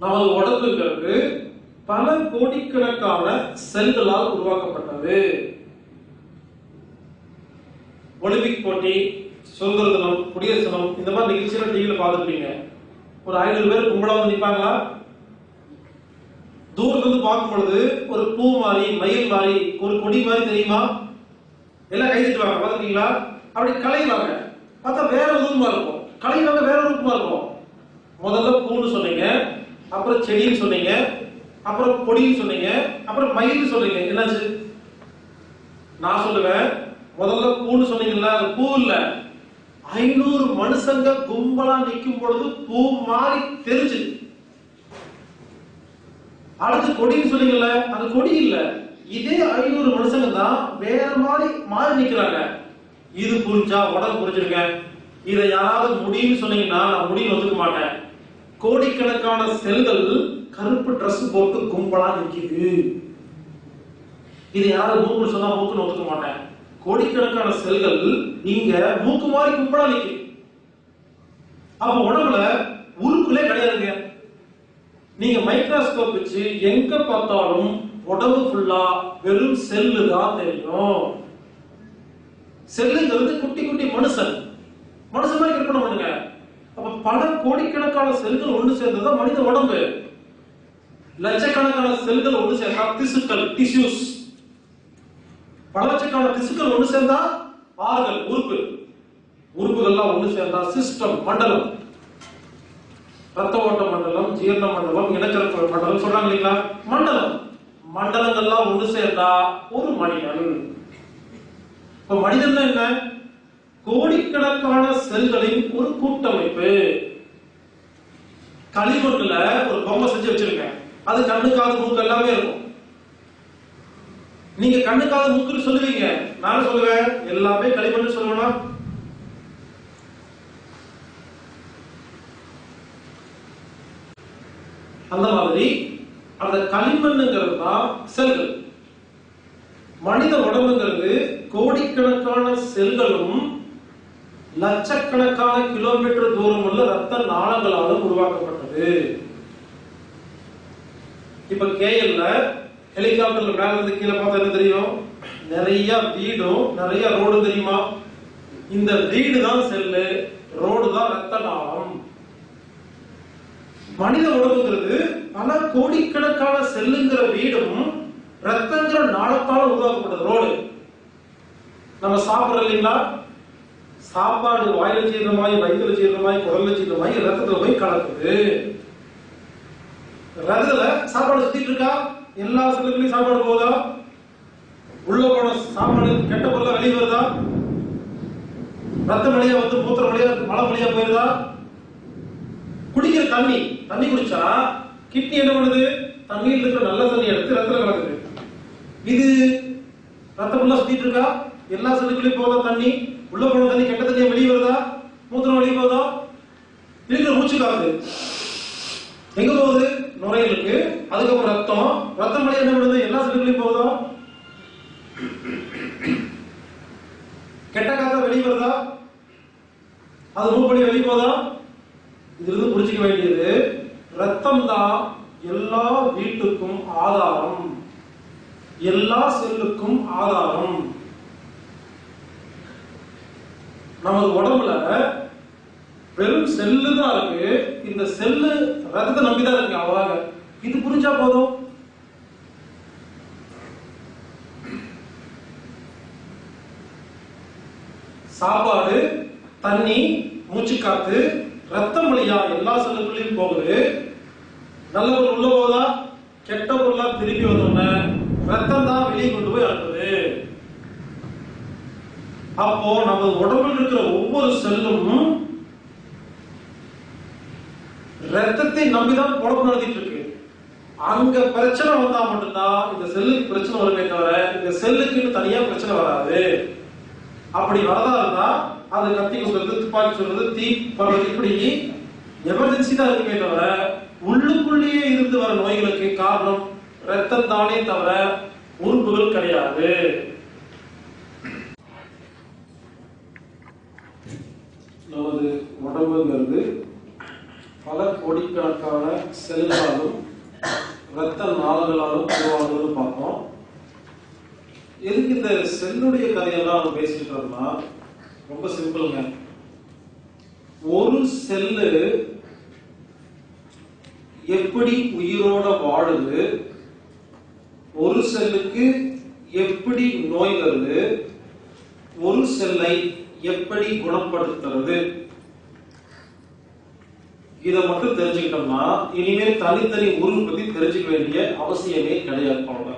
நமது உடம்புங்கிறது பல கோடிக்கணக்கான செல்களால் உருவாக்கப்பட்டது ஒலிம்பிக் போட்டி சுதந்திர தினம் குடியரசு தினம் இந்த மாதிரி நிகழ்ச்சிகள் டிவியில பார்த்துருப்பீங்க ஒரு ஐநூறு பேர் கும்பலா வந்து நிப்பாங்களா தூரத்துல இருந்து பார்க்கும் பொழுது ஒரு பூ மாதிரி மயில் மாதிரி ஒரு கொடி மாதிரி தெரியுமா எல்லாம் கை தட்டுவாங்க பார்த்துருக்கீங்களா அப்படி கலைவாங்க பார்த்தா வேற ரூபமா இருக்கும் கலைவாங்க வேற ரூபமா இருக்கும் முதல்ல பூன்னு சொன்னீங்க அப்புறம் செடின்னு சொன்னீங்க அப்புறம் கொடின்னு சொன்னீங்க அப்புறம் மயில் சொன்னீங்க என்னாச்சு நான் சொல்லுவேன் முதல்ல பூன்னு சொன்னீங்கல்ல அது பூ இல்ல ஐநூறு மனுஷங்க கும்பலா நிக்கும் பொழுது பூ மாதிரி தெரிஞ்சு அடுத்து கொடின்னு சொன்னீங்கல்ல அது கொடி இல்ல இதே ஐநூறு மனுஷங்க தான் வேற மாதிரி மாறி நிக்கிறாங்க இது புரிஞ்சா உடம்பு புரிஞ்சிருங்க இதை யாராவது முடின்னு சொன்னீங்கன்னா நான் முடின்னு ஒத்துக்க மாட்டேன் கோடிக்கணக்கான செல்கள் கருப்பு Dress போட்டு கும்பலா நிக்குது இது யாரும் மூக்குன்னு சொன்னா மூக்குன்னு ஒத்துக்க மாட்டேன் கோடிக்கணக்கான செல்கள் இங்க மூக்கு மாதிரி கும்பலா நிக்கு அப்ப உடம்புல உறுப்புகளே கிடையாதுங்க நீங்க மைக்ரோஸ்கோப் வச்சு எங்க பார்த்தாலும் உடம்பு ஃபுல்லா வெறும் செல்லு தான் தெரியும் செல்லுங்கிறது குட்டி குட்டி மனுஷன் மனுஷன் மாதிரி கற்பனை பண்ணுங்க அப்ப பல கோடிக்கணக்கான செல்கள் ஒண்ணு சேர்ந்ததுதான் மனித உடம்பு லட்சக்கணக்கான செல்கள் ஒண்ணு சேர்ந்தா திசுக்கள் டிஷ்யூஸ் பல லட்சக்கணக்கான திசுக்கள் ஒண்ணு சேர்ந்தா ஆறுகள் உறுப்பு உறுப்புகள்லாம் ஒண்ணு சேர்ந்தா சிஸ்டம் மண்டலம் ரத்த ஓட்ட மண்டலம் ஜீரண மண்டலம் இனக்கரப்பு மண்டலம் சொல்றாங்க இல்லைங்களா மண்டலம் மண்டலங்கள்லாம் ஒண்ணு சேர்ந்தா ஒரு மனிதன் இப்ப மனிதன் என்ன கோடிக்கணக்கான செல்களின் ஒரு கூட்டமைப்பு களிமண்ணுல ஒரு பொம்மை செஞ்சு வச்சிருக்கேன் அது கண்ணு காது மூக்கு எல்லாமே இருக்கும் நீங்க கண்ணு காது மூக்குன்னு சொல்லுவீங்க நான் சொல்லுவேன் எல்லாமே களிமண் சொல்லுவேனா அந்த மாதிரி அந்த களிமண்ணுங்கிறது தான் செல்கள் மனித உடம்புங்கிறது கோடிக்கணக்கான செல்களும் லட்சக்கணக்கான கிலோமீட்டர் தூரம் உள்ள ரத்த நாளங்களாலும் உருவாக்கப்பட்டது இப்ப கேஎல்ல ஹெலிகாப்டர்ல மேல இருந்து கீழே பார்த்தா என்ன தெரியும் நிறைய வீடும் நிறைய ரோடும் தெரியுமா இந்த வீடு தான் செல்லு ரோடு தான் ரத்த நாளம் மனித உடம்புங்கிறது பல கோடிக்கணக்கான செல்லுங்கிற வீடும் ரத்தங்கிற நாளத்தால உருவாக்கப்பட்டது ரோடு நம்ம சாப்பிடுறோம் இல்லைங்களா சாப்பாடு வாயில ஜீரணமாய் வயிற்றுல ஜீரணமாய் குடல்ல ஜீரணமாய் ரத்தத்துல போய் கலக்குது ரத்தத்துல சாப்பாடு சுத்திட்டு இருக்கா எல்லா செல்லுக்குள்ளயும் சாப்பாடு போகுதா உள்ள போன சாப்பாடு கெட்ட பொருளா வெளியே வருதா ரத்தம் வழியா வந்து மூத்திரம் வழியா மலை வழியா போயிருதா குடிக்கிற தண்ணி தண்ணி குடிச்சா கிட்னி என்ன பண்ணுது தண்ணியில் இருக்கிற நல்ல தண்ணி எடுத்து ரத்தத்துல கலக்குது இது ரத்தம் ஃபுல்லா சுத்திட்டு இருக்கா எல்லா செல்லுக்குள்ளயும் போதா தண்ணி உள்ள போன தண்ணி கெட்ட தண்ணியா வெளியே வருதா மூத்திரம் வெளியே போதா இருக்கிற மூச்சு காத்து எங்க போகுது நுரையீரலுக்கு அதுக்கப்புறம் ரத்தம் ரத்தம் வழியா என்ன பண்ணுது எல்லா செல்லுக்குள்ளயும் போகுதா கெட்ட காத்தா வெளியே வருதா அது மூப்படி வெளியே போதா இதுல இருந்து புரிஞ்சுக்க வேண்டியது ரத்தம் தான் எல்லா வீட்டுக்கும் ஆதாரம் எல்லா செல்லுக்கும் ஆதாரம் நமது உடம்புல வெறும் செல்லு தான் இருக்கு இந்த செல்லு ரத்தத்தை நம்பிதான் இருக்கு அவ்வளவு இது புரிஞ்சா போதும் சாப்பாடு தண்ணி மூச்சு காத்து ரத்தம் வழியா எல்லா செல்லுக்குள்ளயும் போகுது நல்ல பொருள் உள்ள போதா கெட்ட பொருளா திருப்பி வந்தோடனே ரத்தம் தான் வெளியே கொண்டு போய் அனுப்புது அப்போ நமது உடம்பில் இருக்கிற ஒவ்வொரு செல்லும் ரத்தத்தை நம்பிதான் குழப்பம் நடத்திட்டு இருக்கு அங்க பிரச்சனை வந்தா மட்டும்தான் இந்த செல்லுக்கு பிரச்சனை வருமே தவிர இந்த செல்லுக்குன்னு தனியா பிரச்சனை வராது அப்படி வரதா இருந்தா அது கத்தி குத்துறது துப்பாக்கி சொல்றது தீ பரவது இப்படி எமர்ஜென்சி தான் இருக்குமே தவிர உள்ளுக்குள்ளேயே இருந்து வர நோய்களுக்கு காரணம் ரத்தம் தானே தவிர உறுப்புகள் கிடையாது நமது உடம்புங்கிறது பல கோடிக்கணக்கான செல்களாலும் இரத்த நாளங்களாலும் உருவாகுதுன்னு பார்த்தோம் எதுக்கு இந்த செல்லுடைய கதையெல்லாம் நம்ம பேசிட்டு இருக்கோம்னா ரொம்ப சிம்பிளுங்க ஒரு செல்லு எப்படி உயிரோட வாழுது ஒரு செல்லுக்கு எப்படி நோய் வருது ஒரு செல்லை எப்படி குணப்படுத்துறது இதை மட்டும் தெரிஞ்சுக்கிட்டோம்னா இனிமேல் தனித்தனி உருவு பத்தி தெரிஞ்சுக்க வேண்டிய அவசியமே கிடையாது அவ்வளவுதான்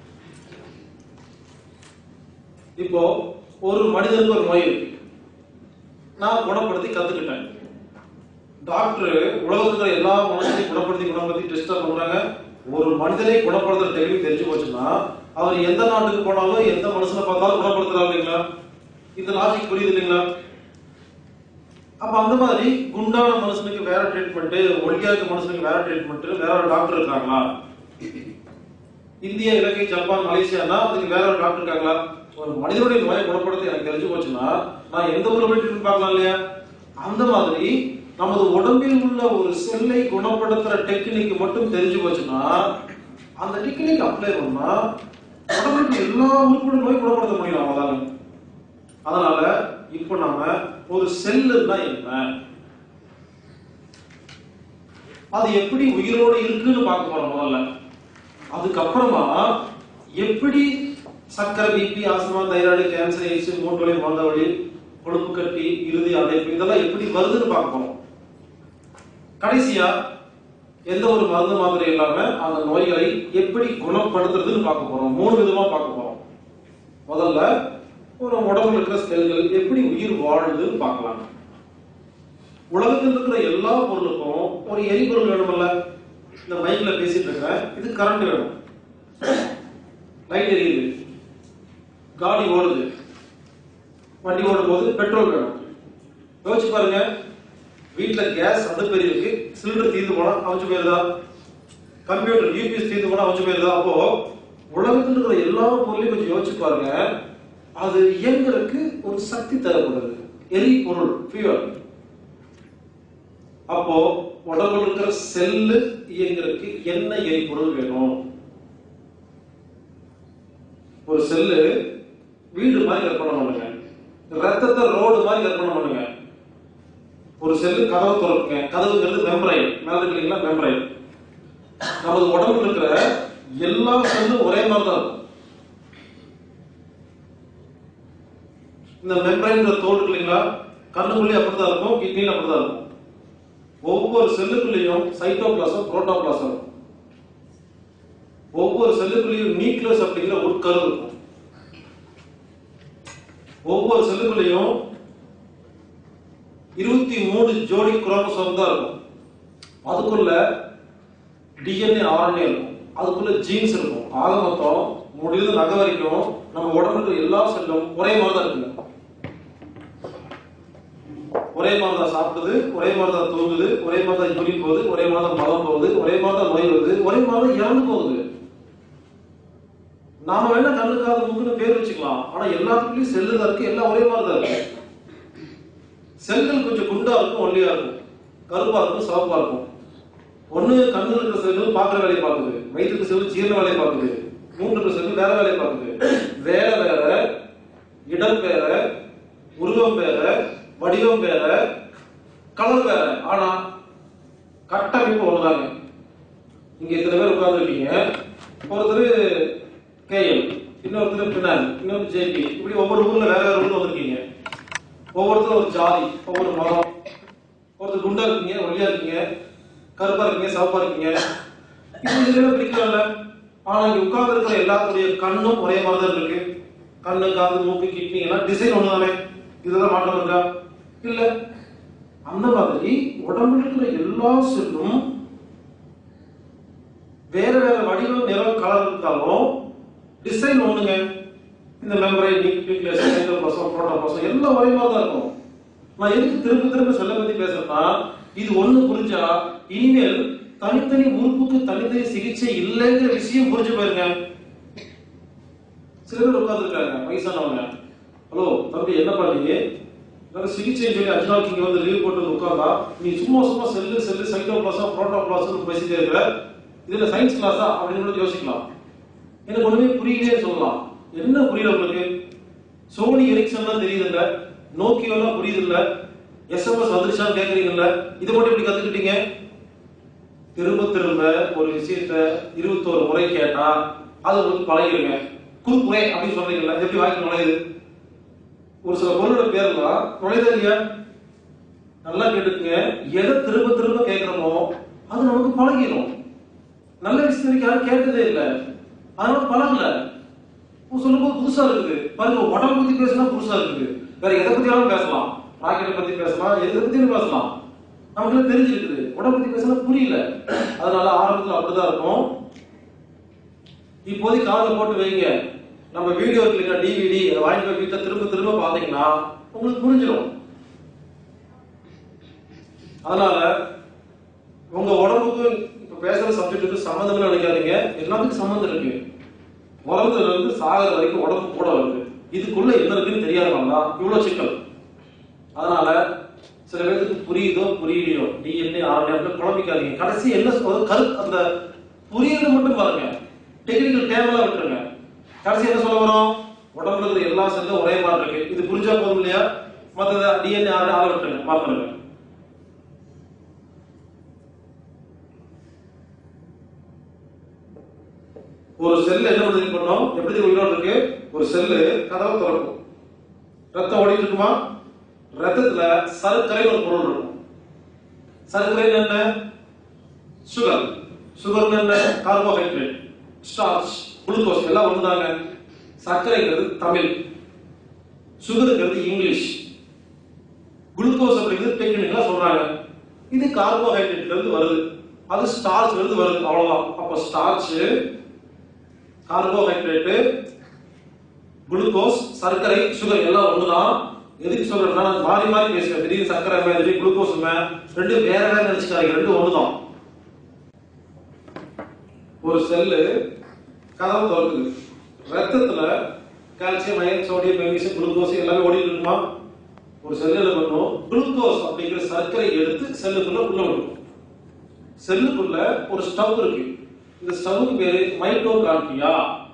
இப்போ ஒரு மனிதனுக்கு ஒரு நோய் இருக்கு நான் குணப்படுத்தி கத்துக்கிட்டேன் டாக்டர் உலகத்துல எல்லா மனுஷனையும் குணப்படுத்தி குணப்படுத்தி டெஸ்ட் பண்றாங்க ஒரு மனிதனை குணப்படுத்துற டெக்னிக் தெரிஞ்சு போச்சுன்னா அவர் எந்த நாட்டுக்கு போனாலும் எந்த மனுஷனை பார்த்தாலும் குணப்படுத்துறாரு இல்லைங்களா இந்த லாஜிக் புரியுது இல்லைங்களா அப்ப அந்த மாதிரி குண்டான மனுஷனுக்கு வேற ட்ரீட்மெண்ட் ஒல்லியா இருக்க மனுஷனுக்கு வேற ட்ரீட்மெண்ட் வேற ஒரு டாக்டர் இருக்காங்களா இந்தியா இலங்கை ஜப்பான் மலேசியானா அதுக்கு வேற ஒரு டாக்டர் இருக்காங்களா ஒரு மனிதனுடைய நோயை குணப்படுத்த எனக்கு தெரிஞ்சு போச்சுன்னா நான் எந்த ஊர்ல போய் ட்ரீட்மெண்ட் பார்க்கலாம் இல்லையா அந்த மாதிரி நமது உடம்பில் உள்ள ஒரு செல்லை குணப்படுத்துற டெக்னிக் மட்டும் தெரிஞ்சு போச்சுன்னா அந்த டெக்னிக் அப்ளை பண்ணா உடம்புக்கு எல்லா உறுப்புகளும் நோய் குணப்படுத்த முடியும் அவ்வளவுதாங்க அதனால இப்ப நாம ஒரு செல்லுன்னா என்ன அது எப்படி உயிரோட இருக்குன்னு பார்க்க போறோம் முதல்ல அதுக்கப்புறமா எப்படி சக்கரை BP asthma thyroid cancer AIDS மூட்டு வலி மந்த வலி கொழுப்பு கட்டி இறுதி அடைப்பு இதெல்லாம் எப்படி வருதுன்னு பார்க்க போறோம் கடைசியா எந்த ஒரு மருந்து மாத்திரை இல்லாம அந்த நோய்களை எப்படி குணப்படுத்துறதுன்னு பார்க்க போறோம் மூணு விதமா பார்க்க போறோம் முதல்ல ஒரு உடம்புல இருக்கிற செல்கள் எப்படி உயிர் வாழுதுன்னு பார்க்கலாம் உலகத்தில் இருக்கிற எல்லா பொருளுக்கும் ஒரு எரிபொருள் வேணும்ல இந்த மைக்ல பேசிட்டு இருக்கேன் இது கரண்ட் வேணும் லைட் எரியுது காடி ஓடுது வண்டி ஓடும் போது பெட்ரோல் வேணும் யோசிச்சு பாருங்க வீட்ல கேஸ் அடுப்பு இருக்கு சிலிண்டர் தீர்ந்து போனா அவிச்சு போயிருதா கம்ப்யூட்டர் யூபிஎஸ் தீர்ந்து போனா அவிச்சு போயிருதா அப்போ உலகத்தில் இருக்கிற எல்லா பொருளையும் கொஞ்சம் யோசிச்சு பாருங்க அது இயங்குறதுக்கு ஒரு சக்தி தேவைப்படுது எரிபொருள் ஃபியூவல் அப்போ உடம்புல இருக்கிற செல்லு இயங்குறதுக்கு என்ன எரிபொருள் வேணும் ஒரு செல்லு வீடு மாதிரி கற்பனை பண்ணுங்க ரத்தத்தை ரோடு மாதிரி கற்பனை பண்ணுங்க ஒரு செல்லு கதவை திறக்குங்க கதவுங்கிறது மெம்பரைன் மேல இருக்கிறீங்களா மெம்பரைன் நமது உடம்புல இருக்கிற எல்லா செல்லும் ஒரே மாதிரி தான் இருக்கும் இந்த மெம்பரைன்ற தோல் இருக்கு இல்லைங்களா கண்ணுக்குள்ளே அப்படிதான் இருக்கும் கிட்னில அப்படிதான் இருக்கும் ஒவ்வொரு செல்லுக்குள்ளேயும் சைட்டோபிளாசம் புரோட்டோபிளாசம் இருக்கும் ஒவ்வொரு செல்லுக்குள்ளேயும் நியூக்ளியஸ் அப்படிங்கிற உட்கரு இருக்கும் ஒவ்வொரு செல்லுக்குள்ளேயும் இருபத்தி மூணு ஜோடி குரோமோசோம் தான் இருக்கும் அதுக்குள்ள டிஎன்ஏ ஆர்என்ஏ இருக்கும் அதுக்குள்ள ஜீன்ஸ் இருக்கும் ஆக மொத்தம் முடிவு நகை வரைக்கும் நம்ம உடம்புல எல்லா செல்லும் ஒரே மாதிரி தான் இருக்குங்க ஒரே மாதிரி தான் சாப்பிடுது ஒரே மாதிரி தான் தூங்குது ஒரே மாதிரி தான் யூரின் போகுது ஒரே மாதிரி தான் மலம் போகுது ஒரே மாதிரி தான் நோய் வருது ஒரே மாதிரி தான் இறந்து போகுது நாம வேணா கண்ணு காது மூக்குன்னு பேர் வச்சுக்கலாம் ஆனா எல்லாத்துக்குள்ளயும் செல்லு தான் இருக்கு எல்லாம் ஒரே மாதிரி தான் இருக்கு செல்கள் கொஞ்சம் குண்டா இருக்கும் ஒல்லியா இருக்கும் கருப்பா இருக்கும் சிவப்பா இருக்கும் ஒண்ணு கண்ணு இருக்கிற செல்கள் பாக்குற வேலையை பார்க்குது வயிற்றுக்கு செல் ஜீரண வேலையை பார்க்குது மூன்று செல்கள் வேற வேலையை பார்க்குது வேற வேற இடம் வேற உருவம் வேற வடிவம் வேற கலர் வேற ஆனா கட்டமைப்பு ஒண்ணுதாங்க இங்க இத்தனை பேர் உட்கார்ந்துருக்கீங்க ஒருத்தர் கேஎல் இன்னொருத்தர் பினான் இன்னொரு ஜேபி இப்படி ஒவ்வொரு ஊர்ல வேற வேற ஊர்ல வந்திருக்கீங்க ஒவ்வொருத்தரும் ஒரு ஜாதி ஒவ்வொரு மதம் ஒருத்தர் குண்டா இருக்கீங்க ஒல்லியா இருக்கீங்க கருப்பா இருக்கீங்க சிவப்பா இருக்கீங்க இது இதுல பிடிக்கல ஆனா இங்க உட்கார்ந்து இருக்கிற எல்லாத்துடைய கண்ணும் ஒரே மாதிரி தான் இருக்கு கண்ணு காது மூக்கு கிட்னி எல்லாம் டிசைன் ஒண்ணுதானே இதுதான் மாற்றம் இருக்கா இல்ல அந்த மாதிரி உடம்புல இருக்கிற எல்லா செல்லும் வேற வேற வடிவம் நிறம் கலர் இருந்தாலும் டிசைன் ஒண்ணுங்க இந்த மெம்பரை நியூக்ளியஸ் சைட்டோபிளாசம் புரோட்டோபிளாசம் எல்லாம் ஒரே மாதிரி தான் இருக்கும் நான் எதுக்கு திரும்ப திரும்ப செல்ல பத்தி பேசுறேன்னா இது ஒண்ணு புரிஞ்சா இனிமேல் தனித்தனி உறுப்புக்கு தனித்தனி சிகிச்சை இல்லைங்கிற விஷயம் புரிஞ்சு போயிருங்க சில பேர் உட்கார்ந்துருக்காங்க வயசானவங்க ஹலோ தம்பி என்ன பண்ணீங்க அதாவது சிகிச்சை சொல்லி அஞ்சு நாளைக்கு இங்க வந்து லீவ் போட்டு வந்து உட்கார்ந்தா நீ சும்மா சும்மா செல்லு செல்லு சைட்டோபிளாசா புரோட்டோபிளாசா பேசிட்டே இருக்கிற இதுல சயின்ஸ் கிளாஸா அப்படின்னு கூட யோசிக்கலாம் எனக்கு ஒண்ணுமே புரியலையே சொல்லலாம் என்ன புரியல உங்களுக்கு சோனி எரிக்சன் தெரியுதுல்ல நோக்கியோலாம் புரியுது இல்ல எஸ்எம்எஸ் வந்துருச்சான்னு கேக்குறீங்கல்ல இதை மட்டும் இப்படி கத்துக்கிட்டீங்க திரும்ப திரும்ப ஒரு விஷயத்த இருபத்தோரு முறை கேட்டா அது உங்களுக்கு பழகிருங்க குறுக்குறை அப்படின்னு சொல்றீங்கல்ல இது எப்படி வாய்க்கு நுழையுது ஒரு சில பொருளோட பேர்லாம் நுழையுதா இல்லையா நல்லா கேட்டுக்குங்க எதை திரும்ப திரும்ப கேட்கிறோமோ அது நமக்கு பழகிடும் நல்ல விஷயம் யாரும் கேட்டதே இல்லை அதனால பழகல இப்போ சொல்லும்போது புதுசா இருக்குது பாருங்க உடம்பு பத்தி பேசினா புதுசா இருக்குது வேற எதை பத்தியாலும் பேசலாம் ராக்கெட்டை பத்தி பேசலாம் எதை பத்தியும் பேசலாம் நமக்கு தெரிஞ்சிருக்குது உடம்பு பத்தி பேசினா புரியல அதனால ஆரம்பத்துல அப்படிதான் இருக்கும் இப்போதைக்கு காதுல போட்டு வைங்க நம்ம வீடியோ இருக்குல்ல டிவிடி அதை வாங்கி போய் வீட்டை திரும்ப திரும்ப பாத்தீங்கன்னா உங்களுக்கு புரிஞ்சிடும் அதனால உங்க உடம்புக்கு இப்ப பேசுற சப்ஜெக்ட்டுக்கு சம்மந்தம் நினைக்காதீங்க எல்லாத்துக்கும் சம்மந்தம் இருக்கு பிறந்ததுல இருந்து சாகர வரைக்கும் உடம்பு கூட வருது இதுக்குள்ள என்ன இருக்குன்னு தெரியாதவங்க தான் இவ்வளவு சிக்கல் அதனால சில பேருக்கு புரியுதோ புரியலையோ டிஎன்ஏ ஆர்என்ஏ குழம்பிக்காதீங்க கடைசி என்ன சொல்றது கரு அந்த புரியுது மட்டும் பாருங்க டெக்னிக்கல் டேபிளா விட்டுருங்க கடைசி என்ன சொல்ல வரோம் உடம்புல இருக்கிற எல்லா செல்லும் ஒரே மாதிரி இருக்கு இது புரிஞ்சா போதும் இல்லையா மற்ற டிஎன்ஏ ஆர் ஆள விட்டுருங்க மறந்துடுங்க ஒரு செல் என்ன பண்ணி பண்ணோம் எப்படி உயிரோடு இருக்கு ஒரு செல்லு கதவை திறக்கும் ரத்தம் ஓடிட்டு இருக்குமா ரத்தத்துல சர்க்கரை ஒரு பொருள் இருக்கும் சர்க்கரை என்ன சுகர் சுகர் என்ன கார்போஹைட்ரேட் ஸ்டார்ச் குளுக்கோஸ் எல்லாம் ஒண்ணுதாங்க சர்க்கரைங்கிறது தமிழ் சுகருங்கிறது இங்கிலீஷ் குளுக்கோஸ் அப்படிங்கிறது டெக்னிக்கலா சொல்றாங்க இது கார்போஹைட்ரேட்ல இருந்து வருது அது ஸ்டார்ச்ல இருந்து வருது அவ்வளவுதான் அப்ப ஸ்டார்ச் கார்போஹைட்ரேட்டு குளுக்கோஸ் சர்க்கரை சுகர் எல்லாம் ஒண்ணுதான் எதுக்கு சொல்றேன்னா நான் மாறி மாறி பேசுவேன் திடீர்னு சர்க்கரை மே திடீர்னு குளுக்கோஸ் மே ரெண்டு வேற வேற நினைச்சுக்காதீங்க ரெண்டு ஒண்ணுதான் ஒரு செல்லு கதவு திறக்குது ரத்தத்துல calcium iron sodium magnesium glucose எல்லாமே ஓடிட்டு இருக்குமா ஒரு செல்லு என்ன பண்ணும் குளுக்கோஸ் அப்படிங்கிற சர்க்கரை எடுத்து செல்லுக்குள்ள உள்ள விடும் செல்லுக்குள்ள ஒரு ஸ்டவ் இருக்கு இந்த ஸ்டவ்வுக்கு பேரு மைட்டோகாண்ட்ரியா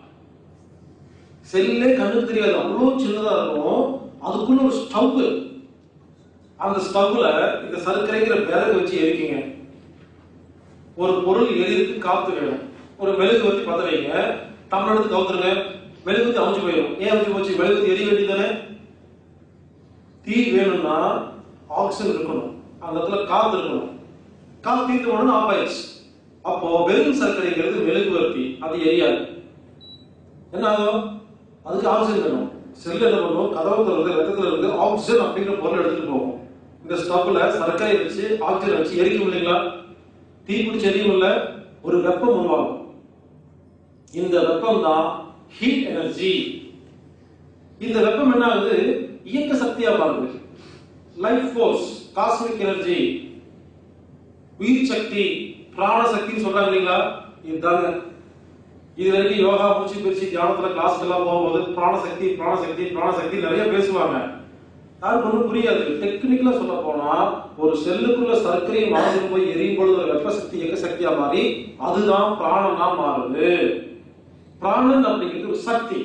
செல்லே கண்ணுக்கு தெரியாது அவ்வளவு சின்னதா இருக்கும் அதுக்குள்ள ஒரு ஸ்டவ் அந்த ஸ்டவ்ல இந்த சர்க்கரைங்கிற விறகு வச்சு எரிக்கீங்க ஒரு பொருள் எரியிருக்கு காத்து வேணும் ஒரு மெழுகு வச்சு பத்த வைங்க டம்ளர் எடுத்து கவுத்துருங்க மெழுகுத்தி அவிஞ்சு போயிடும் ஏன் அவிஞ்சு போச்சு மெழுகுத்தி எரிய வேண்டியதானே தீ வேணும்னா ஆக்சிஜன் இருக்கணும் அந்த இடத்துல காத்து இருக்கணும் காத்து தீர்த்து உடனே ஆஃப் ஆயிடுச்சு அப்போ வெறும் சர்க்கரைங்கிறது மெழுகுவர்த்தி அது எரியாது என்ன ஆகும் அதுக்கு ஆக்சிஜன் வேணும் செல் என்ன பண்ணும் கதவு திறந்து ரத்தத்துல இருந்து ஆக்சிஜன் அப்படிங்கிற பொருள் எடுத்துட்டு போகும் இந்த ஸ்டவ்ல சர்க்கரை வச்சு ஆக்சிஜன் வச்சு எரிக்கும் இல்லைங்களா தீ பிடிச்சி எரியும் இல்ல ஒரு வெப்பம் உருவாகும் இந்த வெப்பம் தான் ஹீட் எனர்ஜி இந்த வெப்பம் என்ன ஆகுது இயக்க சக்தியா மாறுது லைஃப் ஃபோர்ஸ் காஸ்மிக் எனர்ஜி உயிர் சக்தி பிராண சக்தின்னு சொல்றாங்க இல்லைங்களா இதுதாங்க இது வரைக்கும் யோகா மூச்சு பயிற்சி தியானத்துல கிளாஸ் எல்லாம் போகும்போது பிராணசக்தி பிராணசக்தி பிராணசக்தி நிறைய பேசுவாங்க யாருக்கு ஒன்றும் புரியாது டெக்னிக்கலா சொல்ல போனா ஒரு செல்லுக்குள்ள சர்க்கரை மறந்து போய் எரியும் பொழுது ஒரு வெப்ப சக்தி இயக்க சக்தியா மாறி அதுதான் பிராணனா மாறுது பிராணன் அப்படிங்கிறது ஒரு சக்தி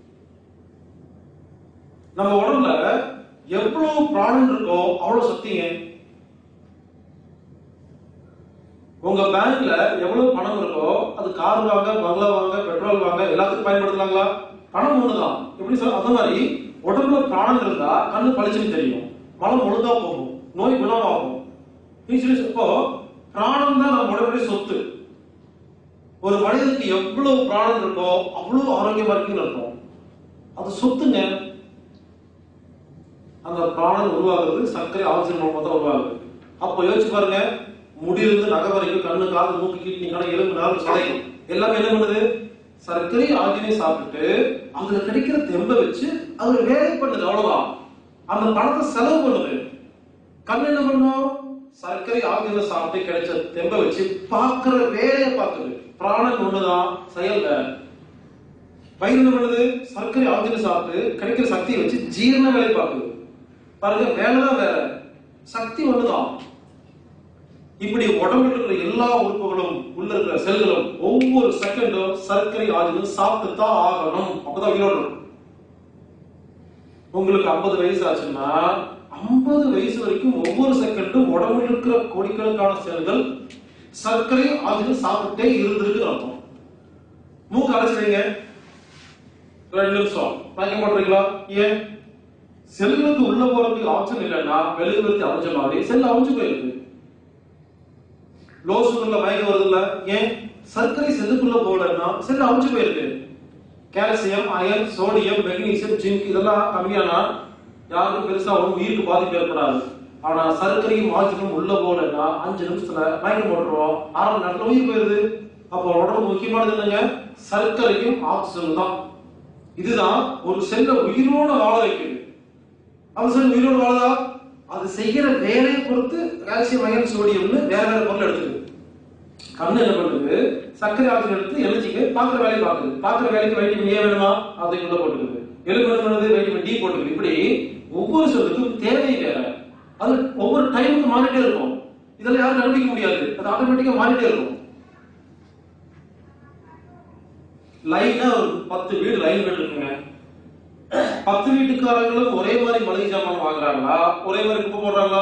நம்ம உடம்புல எவ்வளவு பிராணன் இருக்கோ அவ்வளவு சக்திங்க உங்க பேங்க்ல எவ்வளவு பணம் இருக்கோ அது கார் வாங்க பங்களா வாங்க பெட்ரோல் வாங்க எல்லாத்துக்கும் பயன்படுத்தலாங்களா பணம் ஒண்ணுதான் எப்படி சொல்ல அந்த மாதிரி உடம்புல பிராணம் இருந்தா கண்ணு பளிச்சுன்னு தெரியும் மலம் ஒழுங்கா போகும் நோய் குணமாகும் இன்சூரன்ஸ் இப்போ பிராணம் தான் நம்ம உடம்புடைய சொத்து ஒரு மனிதனுக்கு எவ்வளவு பிராணம் இருக்கோ அவ்வளவு ஆரோக்கியமா இருக்குன்னு அர்த்தம் அது சொத்துங்க அந்த பிராணம் உருவாகுறது சர்க்கரை ஆக்சிஜன் மூலமா தான் உருவாகுது அப்போ யோசிச்சு பாருங்க முடியிலிருந்து நகை வரைக்கும் கண்ணு காது மூக்கு கிட்னி கடை எலும்பு நாள் சதை எல்லாமே என்ன பண்ணுது சர்க்கரை ஆகியனை சாப்பிட்டுட்டு அதுல கிடைக்கிற தெம்பை வச்சு அது ஒரு வேலை பண்ணுது அவ்வளவுதான் அந்த பணத்தை செலவு பண்ணுது கண் என்ன பண்ணும் சர்க்கரை ஆகியனை சாப்பிட்டு கிடைச்ச தெம்பை வச்சு பார்க்கிற வேலையை பார்க்குது பிராணன் ஒண்ணுதான் செயல் வேற வயிறு என்ன பண்ணுது சர்க்கரை ஆகியனை சாப்பிட்டு கிடைக்கிற சக்தியை வச்சு ஜீரண வேலை பார்க்குது பாருங்க வேலைதான் வேற சக்தி ஒண்ணுதான் இப்படி உடம்புல இருக்கிற எல்லா உறுப்புகளும் உள்ள இருக்கிற செல்களும் ஒவ்வொரு செகண்டும் சர்க்கரை ஆதினம் சாப்பிட்டு தான் ஆகணும் அப்பதான் உயிரோடு இருக்கும். உங்களுக்கு 50 வயசு ஆச்சுன்னா 50 வயசு வரைக்கும் ஒவ்வொரு செகண்டும் உடம்புல இருக்கிற கோடிக்கணக்கான செல்கள் சர்க்கரை ஆதினம் சாப்பிட்டே இருந்திருக்கு அர்த்தம் மூக்கு அடைச்சிடுங்க ரெண்டு நிமிஷம் மயக்கம் போட்டுறீங்களா ஏன் செல்லுக்கு உள்ள போறதுக்கு ஆப்ஷன் இல்லைன்னா வெளியுறத்து அமைஞ்ச மாதிரி செல் அமைஞ்சு போயிருக்கு லோ சுகர்ல மயக்கம் வருது இல்ல ஏன் சர்க்கரை செல்லுக்குள்ள போகலன்னா செல் அமைஞ்சு போயிருக்கு calcium iron sodium magnesium zinc இதெல்லாம் கம்மியானா யாருக்கும் பெருசா ஒன்றும் உயிருக்கு பாதிப்பு ஏற்படாது ஆனா சர்க்கரையும் ஆக்சிஜனும் உள்ள போகலன்னா அஞ்சு நிமிஷத்துல மயக்கம் போட்டுருவோம் அரை மணி நேரத்துல உயிர் போயிருது அப்போ உடம்பு முக்கியமானது என்னங்க சர்க்கரையும் ஆக்சிஜன் தான் இதுதான் ஒரு செல்ல உயிரோட வாழ வைக்குது அந்த செல் உயிரோட வாழுதா அது செய்யற வேலையை பொறுத்து கால்சியம் அயன் சோடியம்னு வேற வேற பொருள் எடுத்துக்குது கண்ணு என்ன பண்ணுது சர்க்கரை ஆக்சிஜன் எடுத்து எழுச்சிக்கு பாக்குற வேலையை பாக்குது பாக்குற வேலைக்கு வைட்டமின் ஏ வேணுமா அதை உள்ள போட்டுக்குது எலும்பு என்ன பண்ணுது வைட்டமின் டி போட்டுக்குது இப்படி ஒவ்வொரு செல்லுக்கும் தேவை வேற அது ஒவ்வொரு டைமுக்கு மாறிட்டே இருக்கும் இதெல்லாம் யாரும் கண்டுபிடிக்க முடியாது அது ஆட்டோமேட்டிக்கா மாறிட்டே இருக்கும் லைனா ஒரு பத்து வீடு லைன் வீடு இருக்குங்க பத்து வீட்டுக்காரங்களும் ஒரே மாதிரி மளிகை சாமான் வாங்குறாங்களா ஒரே மாதிரி குப்பை போடுறாங்களா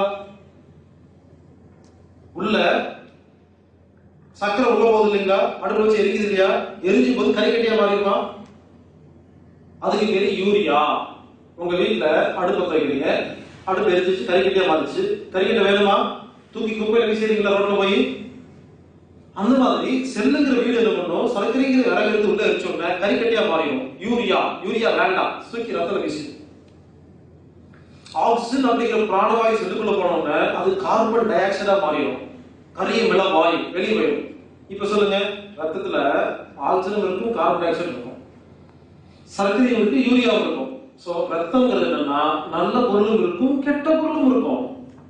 உள்ள சக்கரை உள்ள போகுது இல்லைங்களா அடுப்பு வச்சு எரிக்குது இல்லையா எரிஞ்சு போது கறிக்கட்டியா மாறிடுமா அதுக்கு பேரு யூரியா உங்க வீட்டுல அடுப்பு வைக்கிறீங்க அடுப்பு எரிஞ்சிச்சு கறிக்கட்டியா மாறிச்சு கறிக்கட்டை வேணுமா தூக்கி குப்பையில வீசிடுறீங்களா ரோட்ல போய் அந்த மாதிரி செல்லுங்கிற வீடு என்ன பண்ணும் சர்க்கரைங்கிற விறகு எடுத்து உள்ள எரிச்ச உடனே கறிக்கட்டியா மாறிடும் யூரியா யூரியா வேண்டாம் தூக்கி ரத்தல வீசி ஆக்சிஜன் அப்படிங்கிற பிராணவாயு செல்லுக்குள்ள போன உடனே அது கார்பன் டை ஆக்சைடா மாறிடும் கரிய மிள வாயு வெளியே போயிடும் இப்ப சொல்லுங்க ரத்தத்துல ஆக்சிஜன் இருக்கும் கார்பன் டை ஆக்சைடு இருக்கும் சர்க்கரையும் இருக்கு யூரியாவும் இருக்கும் சோ ரத்தம்ங்கிறது என்னன்னா நல்ல பொருளும் இருக்கும் கெட்ட பொருளும் இருக்கும்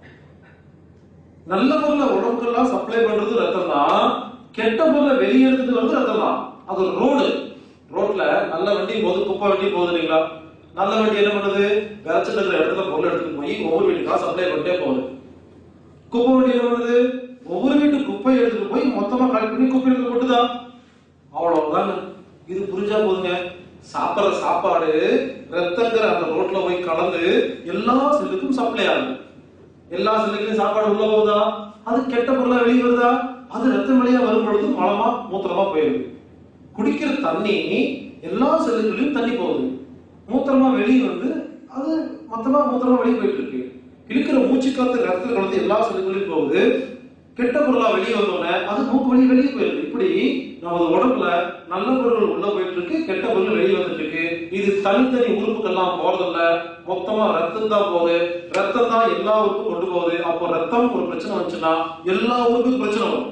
நல்ல பொருளை உடம்புக்கெல்லாம் சப்ளை பண்றது ரத்தம் தான் கெட்ட பொருளை வெளியே எடுத்துட்டு வந்து ரத்தம் தான் அது ஒரு ரோடு ரோட்ல நல்ல வண்டி போகுது குப்பை வண்டி போகுது இல்லைங்களா நல்ல வண்டி என்ன பண்ணுது விளைச்சல் இருக்கிற இடத்துல பொருள் எடுத்துட்டு போய் ஒவ்வொரு வீட்டுக்கா சப்ளை பண்ணிட்டே போகுது குப்பை வண்டி என்ன பண்ணுது ஒவ்வொரு வீட்டு குப்பையை எடுத்துட்டு போய் மொத்தமா கலெக்ட் பண்ணி குப்பை எடுத்து கொட்டுதா அவ்வளவுதாங்க இது புரிஞ்சா போதுங்க சாப்பிடுற சாப்பாடு ரத்தங்கிற அந்த ரோட்ல போய் கலந்து எல்லா செல்லுக்கும் சப்ளை ஆகுது எல்லா செல்லுக்கும் சாப்பாடு உள்ள போகுதா அது கெட்ட பொருளா வெளியே வருதா அது ரத்தம் வழியா வரும் பொழுது மலமா மூத்திரமா போயிருது குடிக்கிற தண்ணி எல்லா செல்லுகளையும் தண்ணி போகுது மூத்திரமா வெளியே வந்து அது மொத்தமா மூத்திரமா வெளியே போயிட்டு இருக்கு இருக்கிற மூச்சு காத்து ரத்தத்தில் கலந்து எல்லா செல்லுகளையும் போகுது கெட்ட பொருளா வெளியே வந்தோடனே அது மூக்கு வழி வெளியே போயிருக்கு இப்படி நமது உடம்புல நல்ல பொருள் உள்ள போயிட்டு இருக்கு கெட்ட பொருள் வெளியே வந்துட்டு இருக்கு இது தனித்தனி உறுப்புகள்லாம் போறதில்ல மொத்தமா ரத்தம் தான் போகுது ரத்தம் தான் எல்லா உறுப்பும் கொண்டு போகுது அப்போ ரத்தம் ஒரு பிரச்சனை வந்துச்சுன்னா எல்லா உறுப்புக்கும் பிரச்சனை வரும்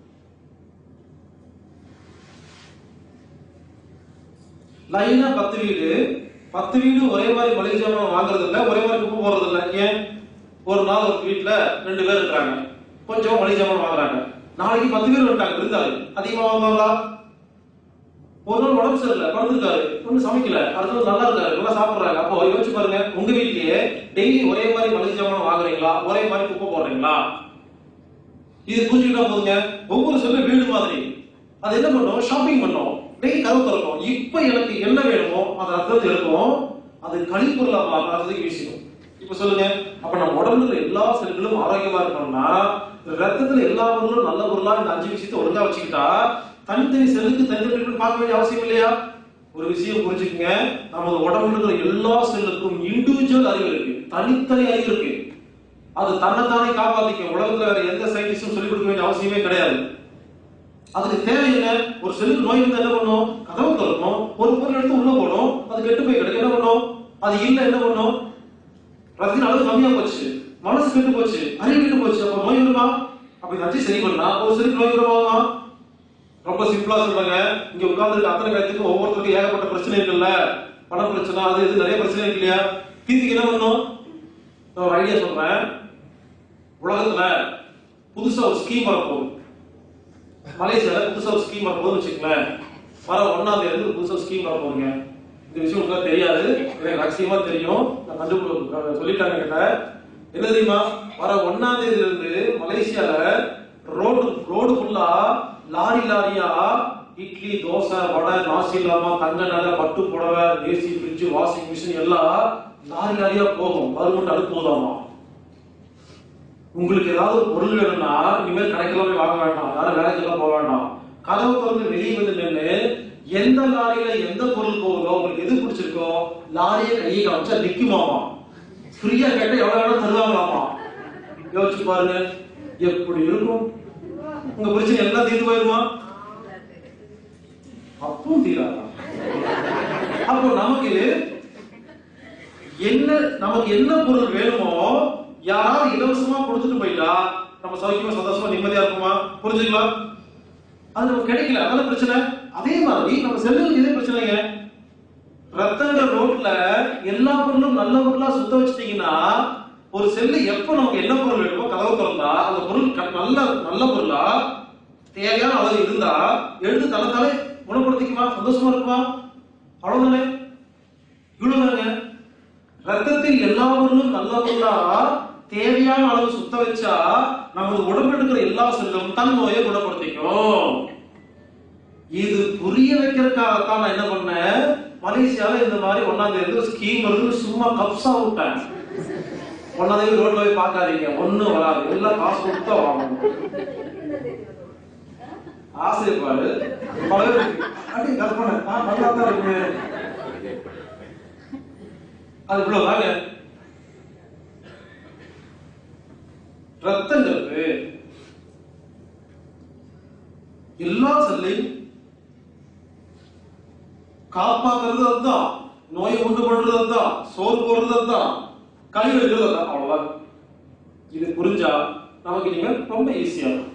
லைனா பத்து வீடு பத்து வீடு ஒரே மாதிரி மளிகை சாமான் வாங்குறது இல்ல ஒரே மாதிரி குப்பை போடுறது இல்ல ஏன் ஒரு நாள் ஒரு வீட்டுல ரெண்டு பேர் இருக்காங்க கொஞ்சம் மளிகை சாமான் வாங்குறாங்க நாளைக்கு பத்து பேர் வந்துட்டாங்க விருந்தாளி அதிகமா வாங்குவாங்களா ஒரு நாள் உடம்பு சரியில்லை படுத்திருக்காரு ஒன்றும் சமைக்கல அடுத்த நாள் நல்லா இருக்காரு நல்லா சாப்பிடுறாங்க அப்போ யோசிச்சு பாருங்க உங்க வீட்லயே டெய்லி ஒரே மாதிரி மளிகை சாமான் வாங்குறீங்களா ஒரே மாதிரி குப்பை போடுறீங்களா இது புரிஞ்சுக்கிட்டா போதுங்க ஒவ்வொரு சொல்ல வீடு மாதிரி அது என்ன பண்ணும் ஷாப்பிங் பண்ணும் டெய்லி கதவு திறக்கும் இப்ப எனக்கு என்ன வேணுமோ அதை ரத்தத்தை எடுக்கும் அது கழிப்பொருளா மாறுறதுக்கு வீசிடும் இப்ப சொல்லுங்க அப்ப நம்ம உடம்புல எல்லா செல்களும் ஆரோக்கியமா இருக்கணும்னா ரத்தத்துல எல்லா பொருளும் நல்ல பொருளா இந்த அஞ்சு விஷயத்தை ஒழுங்கா வச்சுக்கிட்டா தனித்தனி செல்லுக்கு தனித்தனி பார்க்க வேண்டிய அவசியம் இல்லையா ஒரு விஷயம் புரிஞ்சுக்கங்க நமது உடம்புல இருக்கிற எல்லா செல்லுக்கும் இண்டிவிஜுவல் அறிவு இருக்கு தனித்தனி அறிவு இருக்கு அது தன்னைத்தானே காப்பாத்திக்க உலகத்துல வேற எந்த சயின்டிஸ்டும் சொல்லிக் கொடுக்க வேண்டிய அவசியமே கிடையாது அதுக்கு தேவை என்ன ஒரு செல்லுக்கு நோய் இருந்தா என்ன பண்ணும் கதவு திறக்கும் ஒரு பொருள் எடுத்து உள்ள போடும் அது கெட்டு போய் கிடக்கு என்ன பண்ணும் அது இல்ல என்ன பண்ணும் ரத்தின அளவு கம்மியா போச்சு மனசு கெட்டு போச்சு அறிவு கெட்டு போச்சு அப்ப நோய் வருமா அப்ப இந்த அஞ்சு சரி பண்ணா ஒரு செல்லுக்கு நோய் வருமா ரொம்ப சிம்பிளா சொல்றாங்க இங்க உட்கார்ந்து இருக்க அத்தனை பேர்த்துக்கும் ஒவ்வொருத்தருக்கும் ஏகப்பட்ட பிரச்சனை இருக்குல்ல பண பிரச்சனை அது இது நிறைய பிரச்சனை இருக்கு இல்லையா தீர்த்துக்கு என்ன பண்ணும் நான் ஒரு ஐடியா சொல்றேன் உலகத்துல புதுசா ஒரு ஸ்கீம் வரப்போகுது மலேசியால புதுசா ஒரு ஸ்கீம் வரப்போகுதுன்னு வச்சுக்கங்களேன் வர ஒன்னாம் தேதி இருந்து புதுசா ஸ்கீம் வரப்போகுதுங்க இந்த விஷயம் உங்களுக்கு தெரியாது எனக்கு ரகசியமா தெரியும் கண்டு சொல்லிட்டாங்க கிட்ட என்ன தெரியுமா வர ஒன்னாம் தேதியில இருந்து மலேசியால ரோடு ரோடு ஃபுல்லா லாரி லாரியா இட்லி தோசை வடை நாசி இல்லாம தங்க நகை பட்டு புடவை ஏசி ஃப்ரிட்ஜ் வாஷிங் மிஷின் எல்லாம் லாரி லாரியா போகும் கவர்மெண்ட் அனுப்புவதாமா உங்களுக்கு ஏதாவது ஒரு பொருள் வேணும்னா இனிமேல் கடைக்கெல்லாம் போய் வாங்க வேண்டாம் யாரும் வேலைக்கெல்லாம் போக வேண்டாம் கதவு திறந்து வெளியே வந்து நின்று எந்த லாரியில எந்த பொருள் போகுதோ உங்களுக்கு எது பிடிச்சிருக்கோ லாரியை கையை காமிச்சா நிக்குமாமா ஃப்ரீயா கேட்டா எவ்வளவு வேணா தருவாங்களாமா யோசிச்சு பாருங்க எப்படி இருக்கும் உங்க பிரச்சனை எல்லாம் தீர்ந்து போயிருமா அப்பவும் தீராதா அப்போ நமக்கு என்ன நமக்கு என்ன பொருள் வேணுமோ யாராவது இலவசமா கொடுத்துட்டு போயிட்டா நம்ம சௌக்கியமா சந்தோஷமா நிம்மதியா இருக்குமா புரிஞ்சுக்கலாம் அது நமக்கு கிடைக்கல அதான பிரச்சனை அதே மாதிரி நம்ம செல்லுக்கு இதே பிரச்சனைங்க ரத்தங்கிற ரோட்ல எல்லா பொருளும் நல்ல பொருளா சுத்த வச்சிட்டீங்கன்னா ஒரு செல்லு எப்ப நமக்கு என்ன பொருள் வேணுமோ கதவு திறந்தா அந்த பொருள் க- நல்ல நல்ல பொருளா தேவையான அளவு இருந்தா எடுத்து தனத்தாலே குணப்படுத்திக்குமா சந்தோஷமா இருக்குமா அவ்வளவுதானே இவ்வளவுதாங்க ரத்தத்தில் எல்லா பொருளும் நல்ல பொருளா தேவையான அளவு சுத்த வச்சா நமது உடம்புல இருக்கிற எல்லா செல்லும் தன் நோயை குணப்படுத்திக்கும் இது புரிய வைக்கிறதுக்காகத்தான் நான் என்ன பண்ணேன் மலேசியால இந்த மாதிரி ஒன்னாம் தேதி ஒரு ஸ்கீம் இருக்கு சும்மா கப்ஸா விட்டேன் ஒன்னாம் தேதி ரோட்ல போய் பார்க்காதீங்க ஒண்ணும் வராது எல்லாம் காசு கொடுத்தா வாங்கணும் ஆசைப்பாடு பல பேருக்கு அப்படி கற்பனை ஆ, நல்லா தான் இருக்கு அது இவ்வளவுதாங்க ரத்தங்கிறது எல்லா செல்லையும் காப்பாத்துறது அதுதான் நோயை உண்டு பண்றது அதுதான் சோறு போடுறது அதுதான் கழிவு எடுக்கிறது அதுதான் அவ்வளவுதான் இது புரிஞ்சா நமக்கு இனிமேல் ரொம்ப ஈஸியா இருக்கும்